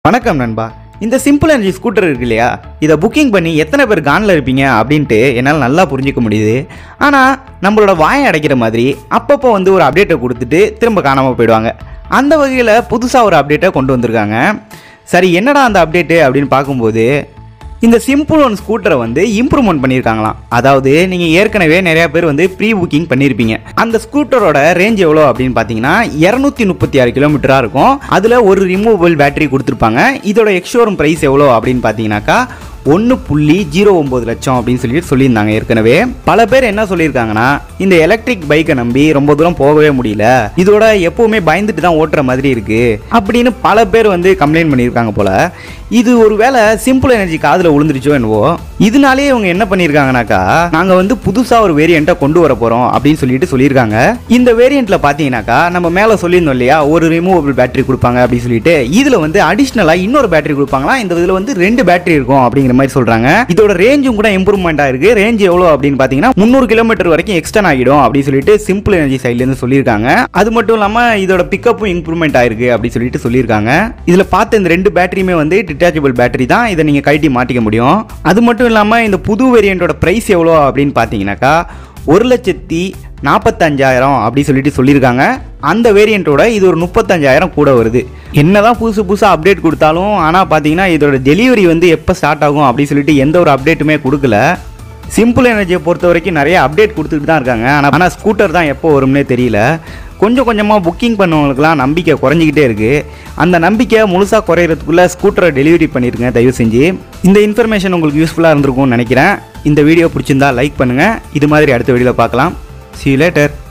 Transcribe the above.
வணக்கம் நண்பா இந்த சிம்பிள் எனர்ஜி ஸ்கூட்டர் இருக்கு இல்லையா இதை புக்கிங் பண்ணி எத்தனை பேர் கானில் இருப்பீங்க அப்படின்ட்டு என்னால் நல்லா புரிஞ்சிக்க முடியுது ஆனால் நம்மளோட வாயை அடைக்கிற மாதிரி அப்பப்போ வந்து ஒரு அப்டேட்டை கொடுத்துட்டு திரும்ப காணாமல் போயிடுவாங்க அந்த வகையில் புதுசாக ஒரு அப்டேட்டை கொண்டு வந்திருக்காங்க சரி என்னடா அந்த அப்டேட்டு அப்படின்னு பார்க்கும்போது இந்த சிம்பிள் ஒன் ஸ்கூட்டரை வந்து இம்ப்ரூவ்மெண்ட் பண்ணியிருக்காங்களாம் அதாவது நீங்கள் ஏற்கனவே நிறைய பேர் வந்து ப்ரீ புக்கிங் பண்ணியிருப்பீங்க அந்த ஸ்கூட்டரோட ரேஞ்ச் எவ்வளோ அப்படின்னு பார்த்தீங்கன்னா இரநூத்தி முப்பத்தி ஆறு கிலோமீட்டராக இருக்கும் அதில் ஒரு ரிமூவபிள் பேட்டரி கொடுத்துருப்பாங்க இதோட எக்ஷோரூம் ப்ரைஸ் எவ்வளோ அப்படின்னு பார்த்தீங்கன்னாக்கா ஒன்று புள்ளி ஜீரோ ஒம்பது லட்சம் அப்படின்னு சொல்லிட்டு சொல்லியிருந்தாங்க ஏற்கனவே பல பேர் என்ன சொல்லியிருக்காங்கன்னா இந்த எலக்ட்ரிக் பைக்கை நம்பி ரொம்ப தூரம் போகவே முடியல இதோட எப்பவுமே பயந்துட்டு தான் ஓட்டுற மாதிரி இருக்கு அப்படின்னு பல பேர் வந்து கம்ப்ளைண்ட் பண்ணியிருக்காங்க போல இது ஒரு வேளை சிம்பிள் எனர்ஜி காதில் விழுந்துருச்சோ என்னவோ இதனாலே இவங்க என்ன பண்ணியிருக்காங்கனாக்கா நாங்கள் வந்து புதுசாக ஒரு வேரியண்ட்டை கொண்டு வர போகிறோம் அப்படின்னு சொல்லிட்டு சொல்லியிருக்காங்க இந்த வேரியண்ட்ல பார்த்தீங்கன்னாக்கா நம்ம மேலே சொல்லியிருந்தோம் இல்லையா ஒரு ரிமூவபிள் பேட்டரி கொடுப்பாங்க அப்படின்னு சொல்லிட்டு இதில் வந்து அடிஷ்னலாக இன்னொரு பேட்டரி கொடுப்பாங்களா இந்த இதில் வந்து ரெண்டு பேட்டரி இருக்கும் அப்படிங்கிற மாதிரி சொல்கிறாங்க இதோட ரேஞ்சும் கூட இம்ப்ரூவ்மெண்ட் ஆயிருக்கு ரேஞ்ச் எவ்வளோ அப்படின்னு பார்த்தீங்கன்னா முந்நூறு கிலோமீட்டர் வரைக்கும் எக்ஸ்டன் ஆகிடும் அப்படின்னு சொல்லிட்டு சிம்பிள் எனர்ஜி சைட்லேருந்து சொல்லியிருக்காங்க அது மட்டும் இல்லாமல் இதோட பிக்கப்பும் இம்ப்ரூவ்மெண்ட் ஆயிருக்கு அப்படின்னு சொல்லிட்டு சொல்லியிருக்காங்க இதில் பார்த்த இந்த ரெண்டு பேட்டரியுமே வந்து டிட்டாச்சபிள் பேட்டரி தான் இதை நீங்கள் கழட்டி மாட்டிக்க முடியும் அது மட்டும் இல்லாமல் இந்த புது வேரியண்ட்டோட ப்ரைஸ் எவ்வளோ அப்படின்னு பார்த்தீங்கன்னாக்கா ஒரு லட்சத்தி நாற்பத்தஞ்சாயிரம் அப்படி சொல்லிட்டு சொல்லியிருக்காங்க அந்த வேரியண்ட்டோட இது ஒரு முப்பத்தஞ்சாயிரம் கூட வருது என்னதான் புதுசு புதுசாக அப்டேட் கொடுத்தாலும் ஆனால் பார்த்தீங்கன்னா இதோட டெலிவரி வந்து எப்போ ஸ்டார்ட் ஆகும் அப்படி சொல்லிட்டு எந்த ஒரு அப்டேட்டுமே கொடுக்கல சிம்பிள் எனர்ஜியை பொறுத்த வரைக்கும் நிறைய அப்டேட் கொடுத்துட்டு தான் இருக்காங்க ஆனால் ஆனால் ஸ்கூட்டர் தான் எப்போ வரும்னே தெரியல கொஞ்சம் கொஞ்சமாக புக்கிங் பண்ணவங்களுக்குலாம் நம்பிக்கை குறைஞ்சிக்கிட்டே இருக்குது அந்த நம்பிக்கை முழுசாக குறையிறதுக்குள்ளே ஸ்கூட்டரை டெலிவரி பண்ணிருங்க தயவு செஞ்சு இந்த இன்ஃபர்மேஷன் உங்களுக்கு யூஸ்ஃபுல்லாக இருந்திருக்கும்னு நினைக்கிறேன் இந்த வீடியோ பிடிச்சிருந்தா லைக் பண்ணுங்கள் இது மாதிரி அடுத்த வீடியோவில் பார்க்கலாம் see you later